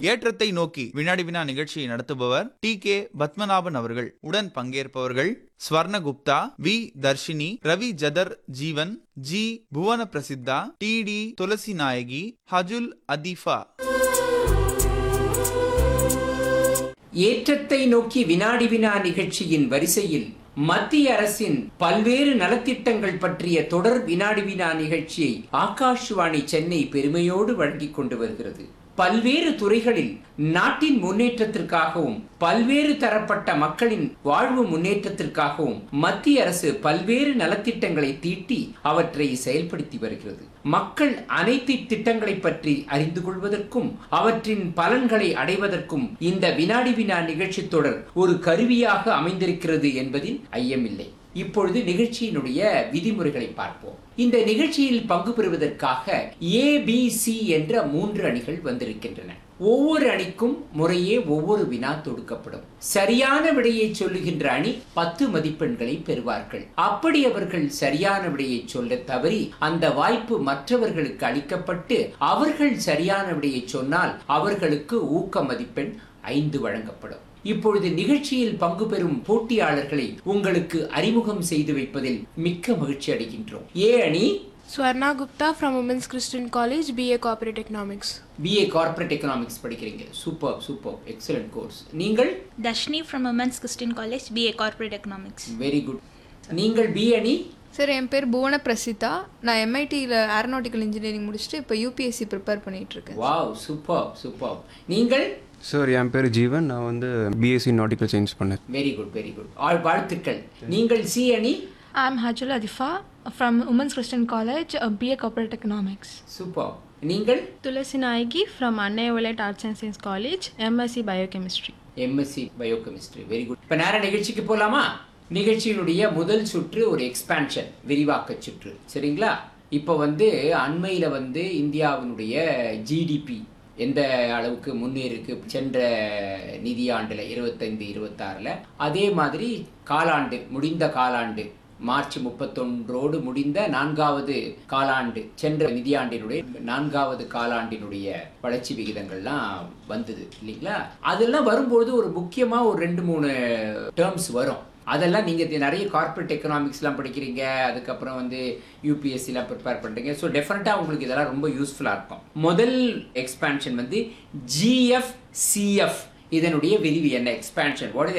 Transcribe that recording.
ஏற்றத்தை நோக்கி வினாடி வினா நிகழ்ச்சியை நடத்துபவர் டி கே பத்மநாபன் அவர்கள் உடன் பங்கேற்பவர்கள் Swarnagupta V Darshini Ravi Jathar Jeevan G Bhuvana Prasiddha T T Tulasi Nayaki Hajul Atheefa ஏற்றத்தை நோக்கி வினாடி வினா நிகழ்ச்சியின் வரிசையில் மத்திய அரசின் பல்வேறு நலத்திட்டங்கள் பற்றிய தொடர் வினாடி வினா நிகழ்ச்சியை ஆகாஷ்வாணி சென்னை பெருமையோடு வழங்கிக் கொண்டு வருகிறது பல்வேறு துறைகளில் நாட்டின் முன்னேற்றத்திற்காகவும் பல்வேறு தரப்பட்ட மக்களின் வாழ்வு முன்னேற்றத்திற்காகவும் மத்திய அரசு பல்வேறு நலத்திட்டங்களை தீட்டி அவற்றை செயல்படுத்தி வருகிறது மக்கள் அனைத்து திட்டங்களை பற்றி அறிந்து கொள்வதற்கும் அவற்றின் பலன்களை அடைவதற்கும் இந்த வினாடி வினா நிகழ்ச்சி தொடர் ஒரு கருவியாக அமைந்திருக்கிறது என்பதில் ஐயமில்லை இப்பொழுது நிகழ்ச்சியினுடைய விதிமுறைகளை பார்ப்போம் இந்த நிகழ்ச்சியில் பங்கு பெறுவதற்காக ஏ பி சி என்ற மூன்று அணிகள் வந்திருக்கின்றன ஒவ்வொரு அணிக்கும் முறையே ஒவ்வொரு வினா தொடுக்கப்படும் சரியான விடையை சொல்லுகின்ற அணி பத்து மதிப்பெண்களை பெறுவார்கள் அப்படி அவர்கள் சரியான விடையை சொல்ல தவறி அந்த வாய்ப்பு மற்றவர்களுக்கு அளிக்கப்பட்டு அவர்கள் சரியான விடையை சொன்னால் அவர்களுக்கு ஊக்க மதிப்பெண் ஐந்து வழங்கப்படும் இப்பொழுது நிகழ்ச்சியில் பங்கு பெறும் போட்டியாளர்களை உங்களுக்கு அறிமுகம் செய்து வைப்பதில் மிக்க மகிழ்ச்சி அடைகின்றோம் ஏ அணி Swarna Gupta from Women's Christian College, BA Corporate Economics. BA corporate economics படிக்கிறீங்க சூப்பர் சூப்பர் எக்ஸலண்ட் கோர்ஸ் நீங்கள் Dashni from Women's Christian College, BA Corporate Economics. Very good நீங்கள் பி அணி சார் என் பேர் புவன பிரசிதா நான் எம்ஐடியில் ஏரோநாட்டிக்கல் இன்ஜினியரிங் முடிச்சுட்டு இப்போ யூபிஎஸ்சி ப்ரிப்பேர் பண்ணிட்டு இருக்கேன் வாவ் சூப்பர் சூப்பர் நீங்கள் சார் என் பேர் ஜீவன் நான் வந்து பிஎஸ்சி நாட்டிக்கல் சயின்ஸ் பண்ணேன் வெரி குட் வெரி குட் ஆள் வாழ்த்துக்கள் நீங்கள் சி அணி I'm Hajul Adifa from Women's Christian College, uh, BA Corporate Economics. Super நீங்கள் Tulasi Naigi from Anna Violet Arts and Science College, MSc Biochemistry. MSc biochemistry very good இப்போ நேர நிகழ்ச்சிக்கு போகலாமா நிகழ்ச்சியினுடைய முதல் சுற்று ஒரு எக்ஸ்பான்ஷன் விரிவாக்க சுற்று சரிங்களா இப்போ வந்து அண்மையில் வந்து இந்தியாவினுடைய ஜிடிபி எந்த அளவுக்கு முன்னேறிருக்கு சென்ற நிதியாண்டில் இருபத்தைந்து இருபத்தாறில் அதே மாதிரி காலாண்டு முடிந்த காலாண்டு மார்ச் முப்பத்தொன்றோடு முடிந்த நான்காவது காலாண்டு சென்ற நிதியாண்டினுடைய நான்காவது காலாண்டினுடைய வளர்ச்சி விகிதங்கள்லாம் வந்தது இல்லைங்களா அதெல்லாம் வரும்பொழுது ஒரு முக்கியமாக ஒரு ரெண்டு மூணு டேர்ம்ஸ் வரும் அதெல்லாம் நீங்கள் நிறைய கார்ப்பரேட் எக்கனாமிக்ஸ்லாம் படிக்கிறீங்க அதுக்கப்புறம் வந்து யூபிஎஸ்சிலாம் ப்ரிப்பேர் பண்ணுறீங்க ஸோ டெஃபினட்டாக உங்களுக்கு இதெல்லாம் ரொம்ப யூஸ்ஃபுல்லாக இருக்கும் முதல் எக்ஸ்பான்ஷன் வந்து ஜிஎஃப் சிஎஃப் இதனுடைய விரிவு என்ன எக்ஸ்பான்ஷன் வாட் இஸ்